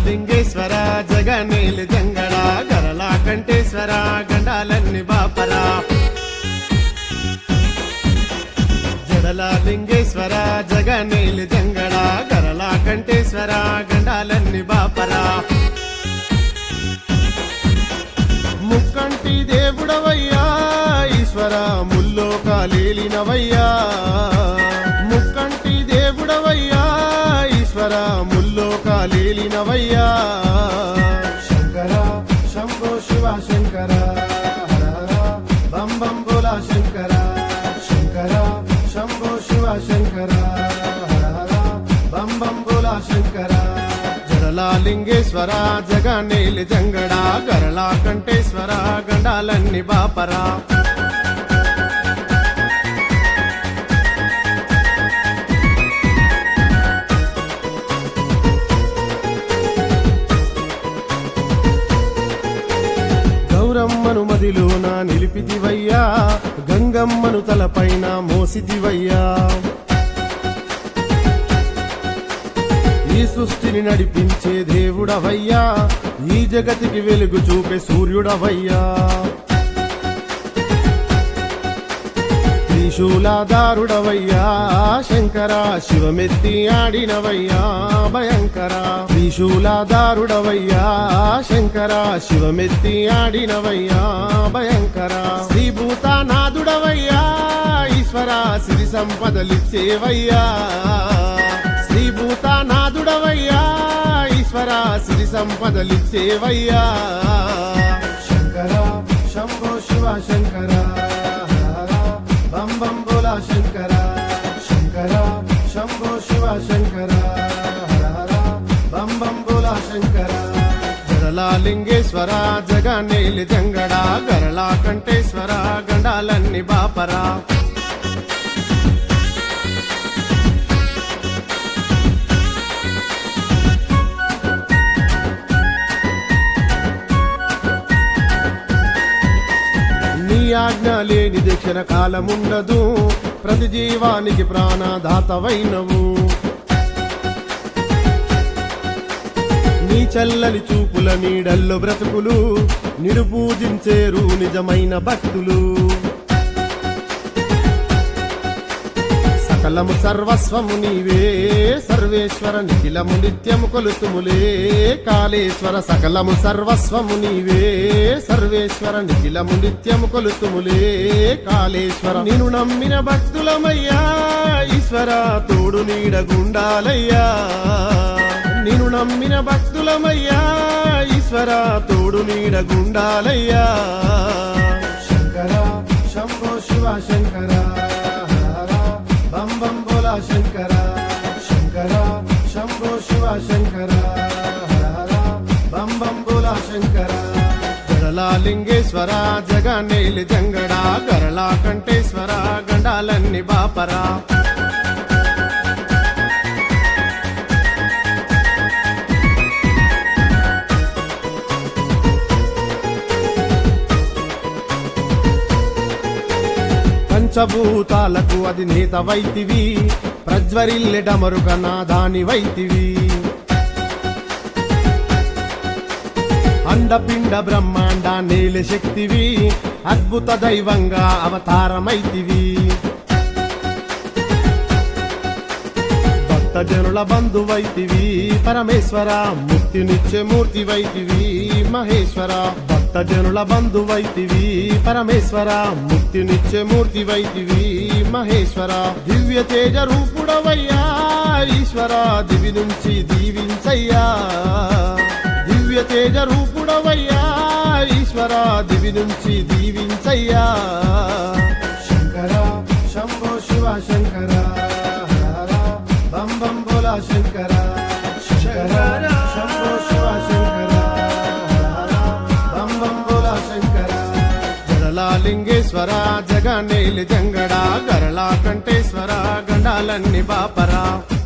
లింగేశ్వర జగనేలి జంగడ గరళ కంఠేశ్వర గండాలన్ని బాపరా జడల లింగేశ్వర జగనేలి జంగడ గరళ కంఠేశ్వర గండాలన్ని బాపరా ముక్కంటి దేవుడవయ్యా ఈశ్వర ముల్లోకాలేలినవయ్యా ముక్కంటి దేవుడవయ్యా ఈశ్వర ముల్లోకాలేలినవయ్యా శంకర శంభో శివ శంకర హర హర బం బం బోలా శంకర శంకర శంభో శివ శంకర హర హర బం బం బోలా శంకర జడలా లింగేశ్వర జగనేలి జంగడ గరళా కంఠేశ్వర గండాలన్ని బాపరా గౌరమ్మను మదిలోన నిలిపితివయ్యా గంగమ్మను తలపైన మోసితివయ్యా ఈ సృష్టిని నడిపించే దేవుడవయ్యా ఈ జగతికి వెలుగు చూపే సూర్యుడవయ్యా త్రిశూలాదారుడవయ్యా శంకర శివమెత్తి ఆడినవయ్యా భయంకర త్రిశూలాదారుడవయ్యా శంకర శివమెత్తి ఆడినవయ్యా భయంకర శ్రీభూతానాథుడవయ్యా ఈశ్వర సిరి సంపదలిచ్చేవయ్యా శ్రీభూతానాథుడవయ్యా ఈశ్వర సిరి సంపదలిచ్చేవయ్యా శంకర శంభో శివ శంకర హర బం బం బోలా శంకర శంకర శంభో శివ శంకర హర హర బం బం బోలా శంకర గరళా లింగేశ్వర జగనేలి జంగడ గరళా కంఠేశ్వర గండాలన్ని బాపరా నీ ఆజ్ఞ లేని దీక్షణ కాలముండదు ప్రతి జీవానికి ప్రాణదాతవైనవు నీ చల్లని చూపుల నీడల్లో బ్రతుకులు నిడు పూజించేరు నిజమైన భక్తులు సకలము సర్వస్వము నీవే సర్వేశ్వర నిఖిలము నిత్యము కొలుతుములే కాళేశ్వర సకలము సర్వస్వము నీవే సర్వేశ్వర నిఖిలము నిత్యము కొలుతుములే కాళేశ్వర నిన్ను నమ్మిన భక్తులమయ్యా ఈశ్వర తోడు నీడగుండాలయ్యా నిన్ను నమ్మిన భక్తులమయ్యా ఈశ్వర తోడు నీడగుండాలయ్యా శంకర శంభో శివ శంకర హర బం బం బోలా శంకర శంకర శంభో శివ శంకర హర హర బం బం బోలా శంకర గరళా లింగేశ్వర జగనేలి జంగడ గరళా కంఠేశ్వర గండాలన్ని బాపరా పంచభూతాలకు అది నేత వైతివి ప్రజ్వరిల్లెడమరుక నాదాని వైతివి అండపిండ బ్రహ్మాండ నేల శక్తివి అద్భుత దైవంగా అవతారమైతివి భక్త జనుల బంధువైతివి పరమేశ్వర ముక్తినిచ్చే మూర్తివైతివి మహేశ్వర భక్త జనుల బంధువైతివి పరమేశ్వర ముక్తినిచ్చే మూర్తివైతివి మహేశ్వర దివ్య తేజ రూపుడవయ్యా ఈశ్వర దివి నుంచి దీవించయ్యా దివ్య తేజ రూపుడవయ్యా ఈశ్వర దివి నుంచి దీవించయ్యా శంకర శంభో శివ శంకర హర హర బం బం బోలా శంకర శంకర శంభో శివ శంకర హర హర బం బం బోలా శంకర గరళా లింగేశ్వర జగనేలి జంగడ గరళా కంఠేశ్వర గండాలన్ని బాపరా